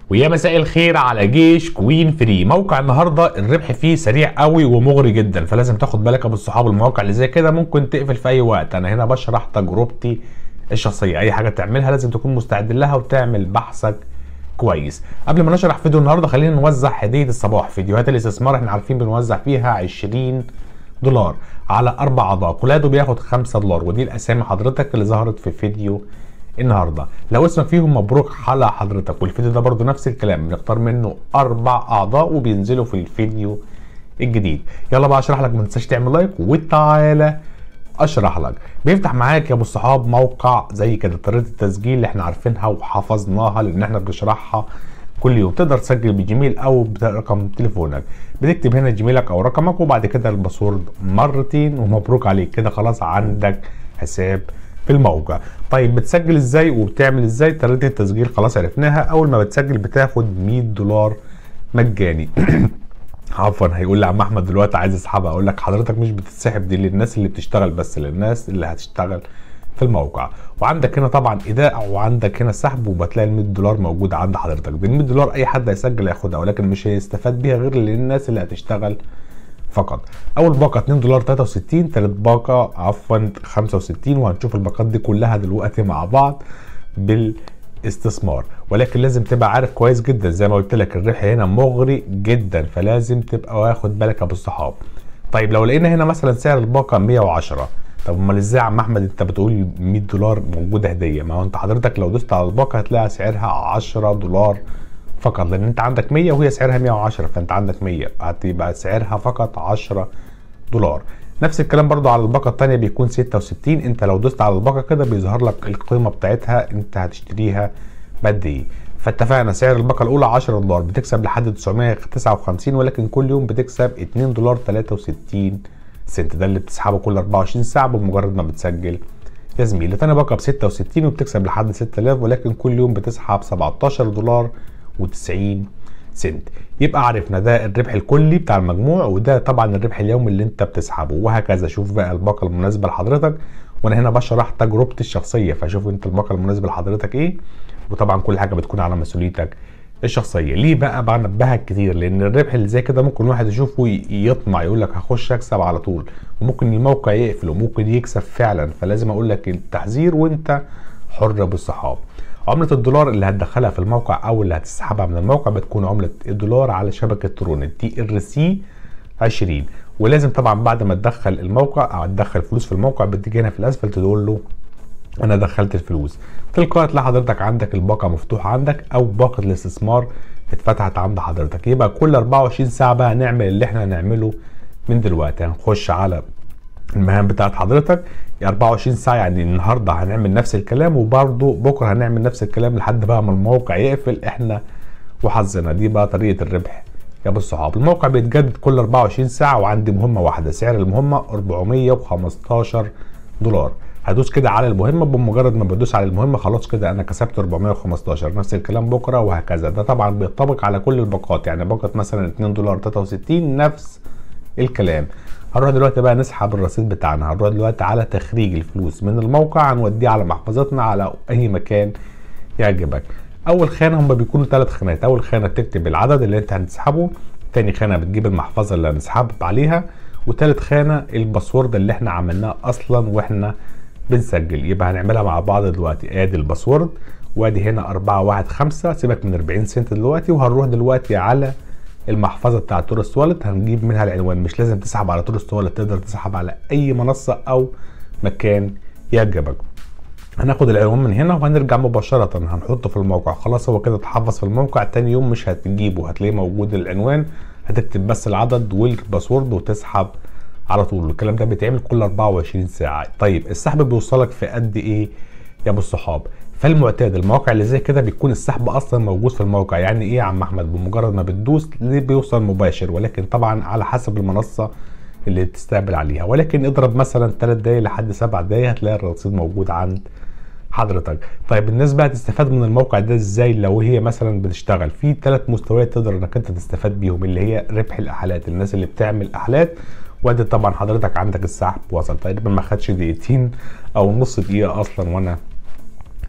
ويا مساء الخير على جيش كوين فري موقع النهارده الربح فيه سريع قوي ومغري جدا فلازم تاخد بالك يا ابو الصحاب المواقع اللي زي كده ممكن تقفل في اي وقت انا هنا بشرح تجربتي الشخصيه اي حاجه تعملها لازم تكون مستعد لها وتعمل بحثك كويس قبل ما نشرح فيديو النهارده خلينا نوزع هديه الصباح فيديوهات الاستثمار احنا عارفين بنوزع فيها 20 دولار على اربع اعضاء كل عضو بياخد 5 دولار ودي الاسامي حضرتك اللي ظهرت في فيديو النهارده لو اسمك فيهم مبروك على حضرتك والفيديو ده برضو نفس الكلام بنختار منه اربع اعضاء وبينزلوا في الفيديو الجديد يلا بقى اشرح لك ما تنساش تعمل لايك وتعالى اشرح لك بيفتح معاك يا ابو الصحاب موقع زي كده طريقه التسجيل اللي احنا عارفينها وحفظناها لان احنا بنشرحها كل يوم تقدر تسجل بجيميل او برقم تليفونك بتكتب هنا جيميلك او رقمك وبعد كده الباسورد مرتين ومبروك عليك كده خلاص عندك حساب في الموقع طيب بتسجل ازاي وبتعمل ازاي طريقه التسجيل خلاص عرفناها اول ما بتسجل بتاخد 100 دولار مجاني عفوا هيقول لي عم احمد دلوقتي عايز اسحبها اقول لك حضرتك مش بتتسحب دي للناس اللي بتشتغل بس للناس اللي هتشتغل في الموقع وعندك هنا طبعا ايداع وعندك هنا سحب وبتلاقي ال 100 دولار موجوده عند حضرتك بال 100 دولار اي حد هيسجل هياخدها ولكن مش هيستفاد بيها غير للناس اللي هتشتغل فقط اول باقه 2 دولار 63 ثالث باقه عفوا 65 وهنشوف الباقات دي كلها دلوقتي مع بعض بالاستثمار ولكن لازم تبقى عارف كويس جدا زي ما قلت لك الربح هنا مغري جدا فلازم تبقى واخد بالك يا ابو الصحاب طيب لو لقينا هنا مثلا سعر الباقه 110 طب امال ازاي يا عم احمد انت بتقول 100 دولار موجوده هديه ما هو انت حضرتك لو دوست على الباقه هتلاقي سعرها 10 دولار فقط لان انت عندك 100 وهي سعرها 110 فانت عندك 100 هتبقى سعرها فقط 10 دولار نفس الكلام برضو على الباقه الثانيه بيكون 66 انت لو دوست على الباقه كده بيظهر لك القيمه بتاعتها انت هتشتريها بقد ايه فاتفقنا سعر الباقه الاولى 10 دولار بتكسب لحد 959 ولكن كل يوم بتكسب 2 دولار 63 سنت ده اللي بتسحبه كل 24 ساعه بمجرد ما بتسجل يا زميلي تاني باقه ب 66 وبتكسب لحد 6000 ولكن كل يوم بتسحب 17 دولار و90 سنت يبقى عرفنا ده الربح الكلي بتاع المجموع وده طبعا الربح اليومي اللي انت بتسحبه وهكذا شوف بقى الباقه المناسبه لحضرتك وانا هنا بشرح تجربتي الشخصيه فشوف انت الباقه المناسبه لحضرتك ايه وطبعا كل حاجه بتكون على مسؤوليتك الشخصيه ليه بقى بنبهك كتير لان الربح اللي زي كده ممكن واحد يشوفه يطمع يقول لك هخش اكسب على طول وممكن الموقع يقفل وممكن يكسب فعلا فلازم اقول لك التحذير وانت حر بالصحاب عملة الدولار اللي هتدخلها في الموقع او اللي هتسحبها من الموقع بتكون عملة الدولار على شبكة ترون تي ار سي 20 ولازم طبعا بعد ما تدخل الموقع او تدخل فلوس في الموقع بتيجي هنا في الاسفل تقول له انا دخلت الفلوس تلقائي تلاقي حضرتك عندك الباقه مفتوحه عندك او باقه الاستثمار اتفتحت عند حضرتك يبقى كل 24 ساعه بقى نعمل اللي احنا هنعمله من دلوقتي هنخش على المهام بتاعت حضرتك 24 ساعه يعني النهارده هنعمل نفس الكلام وبرده بكره هنعمل نفس الكلام لحد بقى ما الموقع يقفل احنا وحظنا دي بقى طريقه الربح يا ابو الصحاب الموقع بيتجدد كل 24 ساعه وعندي مهمه واحده سعر المهمه 415 دولار هدوس كده على المهمه بمجرد ما بدوس على المهمه خلاص كده انا كسبت 415 نفس الكلام بكره وهكذا ده طبعا بيطبق على كل الباقات يعني باقه مثلا 2 دولار 63 نفس الكلام هنروح دلوقتي بقى نسحب الرصيد بتاعنا هنروح دلوقتي على تخريج الفلوس من الموقع هنوديه على محفظتنا على اي مكان يعجبك اول خانه هم بيكونوا ثلاث خانات اول خانه تكتب العدد اللي انت هتسحبه تاني خانه بتجيب المحفظه اللي هنسحب عليها وتالت خانه الباسورد اللي احنا عملناه اصلا واحنا بنسجل يبقى هنعملها مع بعض دلوقتي ادي الباسورد وادي هنا 415 سيبك من 40 سنت دلوقتي وهنروح دلوقتي على المحفظه بتاعه تورست والت هنجيب منها العنوان مش لازم تسحب على تورست والت تقدر تسحب على اي منصه او مكان يعجبك هناخد العنوان من هنا وهنرجع مباشرة هنحطه في الموقع خلاص هو كده اتحفظ في الموقع تاني يوم مش هتجيبه هتلاقيه موجود العنوان هتكتب بس العدد والباسورد وتسحب على طول الكلام ده بيتعمل كل 24 ساعة طيب السحب بيوصلك في قد ايه يا ابو الصحاب فالمعتاد المواقع اللي زي كده بيكون السحب اصلا موجود في الموقع يعني ايه يا عم احمد بمجرد ما بتدوس بيوصل مباشر ولكن طبعا على حسب المنصه اللي تستقبل عليها ولكن اضرب مثلا 3 دقايق لحد 7 دقايق هتلاقي الرصيد موجود عند حضرتك طيب بالنسبه هتستفاد من الموقع ده ازاي لو هي مثلا بتشتغل في ثلاث مستويات تقدر انك انت تستفاد بيهم اللي هي ربح الاحالات الناس اللي بتعمل احالات وادي طبعا حضرتك عندك السحب وصل تقريبا ما خدش دقيقتين او نص دقيقه اصلا وانا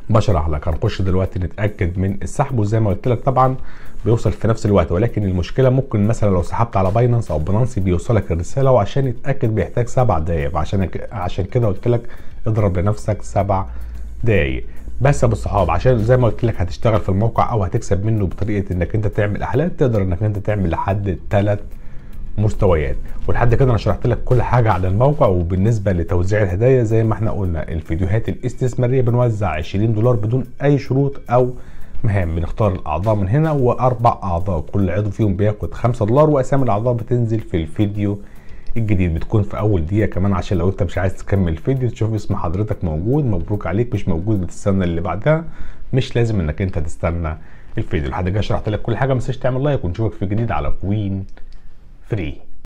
بشرح لك هنخش دلوقتي نتاكد من السحب وزي ما قلت لك طبعا بيوصل في نفس الوقت ولكن المشكله ممكن مثلا لو سحبت على باينانس او بنانسي بيوصلك الرساله وعشان يتاكد بيحتاج سبع دقايق عشان عشان كده قلت لك اضرب لنفسك سبع دقايق بس يا ابو الصحاب عشان زي ما قلت لك هتشتغل في الموقع او هتكسب منه بطريقه انك انت تعمل احلال تقدر انك انت تعمل لحد ثلاث مستويات ولحد كده انا شرحت لك كل حاجه على الموقع وبالنسبه لتوزيع الهدايا زي ما احنا قلنا الفيديوهات الاستثماريه بنوزع 20 دولار بدون اي شروط او مهام بنختار الاعضاء من هنا واربع اعضاء كل عضو فيهم بياخد 5 دولار واسامي الاعضاء بتنزل في الفيديو الجديد بتكون في اول دقيقه كمان عشان لو انت مش عايز تكمل الفيديو تشوف اسم حضرتك موجود مبروك عليك مش موجود بتستنى اللي بعدها مش لازم انك انت تستنى الفيديو لحد كده شرحت لك كل حاجه ما تنساش تعمل لايك ونشوفك في جديد على كوين فري